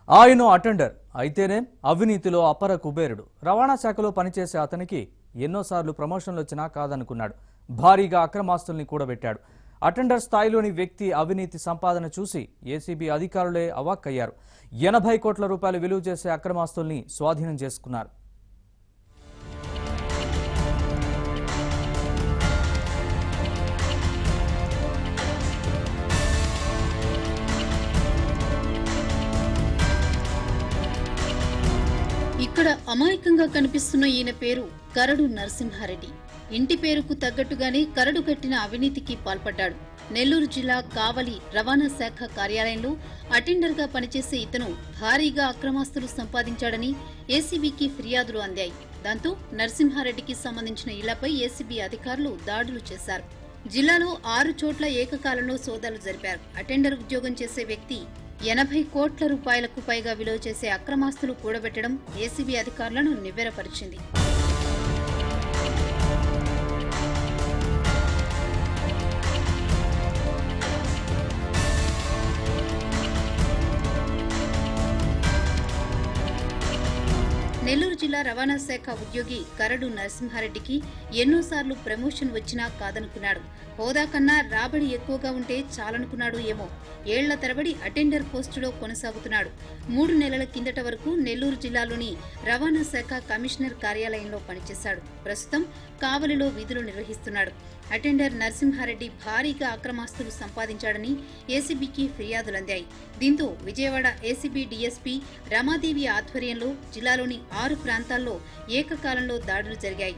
ఆయన అటెండర్ అయితేనే అవినీతిలో అపర కుబేరుడు రవాణా శాఖలో పనిచేసే అతనికి ఎన్నోసార్లు ప్రమోషన్లు వచ్చినా కాదనుకున్నాడు భారీగా అక్రమాస్తుల్ని కూడబెట్టాడు అటెండర్ స్థాయిలోని వ్యక్తి అవినీతి సంపాదన చూసి ఏసీబీ అధికారులే అవాక్కయ్యారు ఎనభై కోట్ల రూపాయలు విలువ చేసే అక్రమాస్తుల్ని స్వాధీనం చేసుకున్నారు ఇక్కడ అమాయకంగా కనిపిస్తున్న ఈయన పేరు కరడు నరసింహారెడ్డి ఇంటి పేరుకు తగ్గట్టుగానే కరడు కట్టిన అవినీతికి పాల్పడ్డాడు నెల్లూరు జిల్లా కావలి రవాణా శాఖ కార్యాలయంలో అటెండర్గా పనిచేసే ఇతను భారీగా అక్రమాస్తులు సంపాదించాడని ఏసీబీకి ఫిర్యాదులు అందాయి దాంతో నరసింహారెడ్డికి సంబంధించిన ఇళ్లపై ఏసీబీ అధికారులు దాడులు చేశారు జిల్లాలో ఆరు చోట్ల ఏకకాలంలో సోదాలు జరిపారు అటెండర్ ఉద్యోగం చేసే వ్యక్తి ఎనభై కోట్ల రూపాయలకు పైగా విలువ చేసే అక్రమాస్తులు కూడబెట్టడం ఏసీబీ అధికారులను నివ్వెరపరిచింది నెల్లూరు జిల్లా రవాణా శాఖ ఉద్యోగి కరడు నరసింహారెడ్డికి ఎన్నోసార్లు ప్రమోషన్ వచ్చినా కాదనుకున్నాడు హోదా కన్నా రాబడి ఎక్కువగా ఉంటే చాలనుకున్నాడు ఏమో ఏళ్ల తరబడి అటెండర్ పోస్టులో కొనసాగుతున్నాడు మూడు నెలల కిందట వరకు నెల్లూరు జిల్లాలోని రవాణా శాఖ కమిషనర్ కార్యాలయంలో పనిచేశాడు ప్రస్తుతం కావలిలో విధులు నిర్వహిస్తున్నాడు అటెండర్ నరసింహారెడ్డి భారీగా అక్రమాస్తులు సంపాదించాడని ఏసీబీకి ఫిర్యాదులందాయి దీంతో విజయవాడ ఏసీబీ డీఎస్పీ రమాదేవి ఆధ్వర్యంలో జిల్లాలోని ఆరు ప్రాంతాల్లో ఏకకాలంలో దాడులు జరిగాయి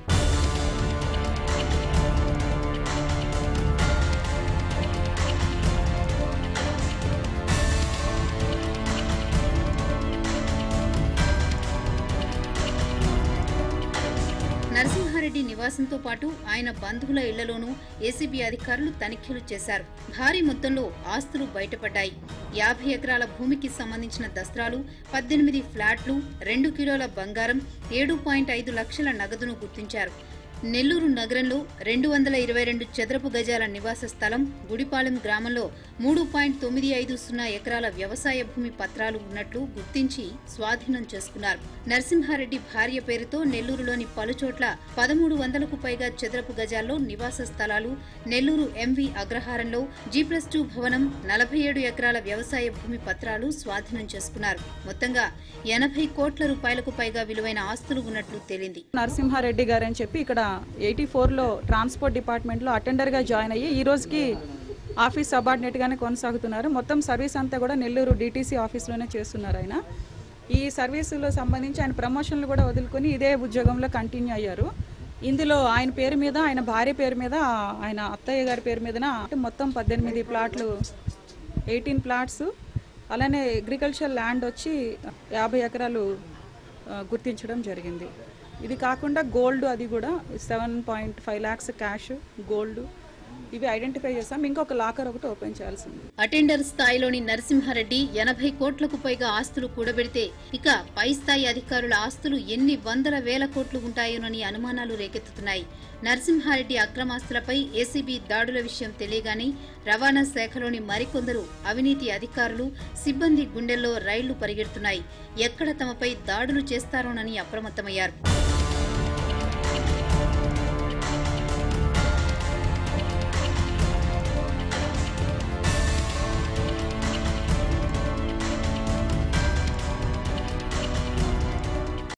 నరసింహారెడ్డి నివాసంతో పాటు ఆయన బంధువుల ఇళ్లలోనూ ఏసీబీ అధికారులు తనిఖీలు చేశారు భారీ మొత్తంలో ఆస్తులు బయటపడ్డాయి యాభై ఎకరాల భూమికి సంబంధించిన దస్త్రాలు పద్దెనిమిది ఫ్లాట్లు రెండు కిలోల బంగారం ఏడు పాయింట్ ఐదు లక్షల నగదును గుర్తించారు నెల్లూరు నగరంలో రెండు వందల ఇరవై రెండు చదరపు గజాల నివాస స్థలం గుడిపాలెం గ్రామంలో మూడు పాయింట్ తొమ్మిది ఐదు సున్నా ఎకరాల వ్యవసాయ భూమి పత్రాలు ఉన్నట్లు గుర్తించి స్వాధీనం చేసుకున్నారు నరసింహారెడ్డి భార్య పేరుతో నెల్లూరులోని పలుచోట్ల పదమూడు వందలకు పైగా చదరపు గజాల్లో నివాస స్థలాలు నెల్లూరు ఎంవి అగ్రహారంలో జీ ప్లస్ టూ భవనం నలభై ఏడు ఎకరాల వ్యవసాయ భూమి పత్రాలు స్వాధీనం చేసుకున్నారు మొత్తంగా ఎనభై కోట్ల రూపాయలకు పైగా విలువైన ఆస్తులు ఉన్నట్లు తేలింది నరసింహారెడ్డి గారు అని చెప్పి ఇక్కడ ఎయిటీ ఫోర్లో ట్రాన్స్పోర్ట్ డిపార్ట్మెంట్లో అటెండర్గా జాయిన్ అయ్యి ఈ రోజుకి ఆఫీస్ సబార్డినేట్గానే కొనసాగుతున్నారు మొత్తం సర్వీస్ అంతా కూడా నెల్లూరు డీటీసీ ఆఫీస్లోనే చేస్తున్నారు ఆయన ఈ సర్వీసులో సంబంధించి ఆయన ప్రమోషన్లు కూడా వదులుకొని ఇదే ఉద్యోగంలో కంటిన్యూ అయ్యారు ఇందులో ఆయన పేరు మీద ఆయన భార్య పేరు మీద ఆయన అత్తయ్య గారి పేరు మీదన మొత్తం పద్దెనిమిది ప్లాట్లు ఎయిటీన్ ప్లాట్స్ అలానే అగ్రికల్చర్ ల్యాండ్ వచ్చి యాభై ఎకరాలు ఆ, గుర్తించడం జరిగింది ఇది కాకుండా గోల్డ్ అది కూడా seven point five lakhs cash gold ఇవి ఐడెంటిఫై చేస్తాం ఇంకొక లాకర్ ఒకటి ఓపెన్ చేయాల్సి ఉంది అటెండర్ స్థాయిలోని నరసింహారెడ్డి ఎనభై కోట్లకు పైగా ఆస్తులు కూడబెడితే ఇక పై స్థాయి అధికారుల ఆస్తులు ఎన్ని వందల వేల కోట్లు ఉంటాయోనని అనుమానాలు రేకెత్తుతున్నాయి నరసింహారెడ్డి అక్రమాస్తులపై ఏసీబీ దాడుల విషయం తెలియగానే రవాణా శాఖలోని మరికొందరు అవినీతి అధికారులు సిబ్బంది గుండెల్లో రైళ్లు పరిగెడుతున్నాయి ఎక్కడ తమపై దాడులు చేస్తారోనని అప్రమత్తమయ్యారు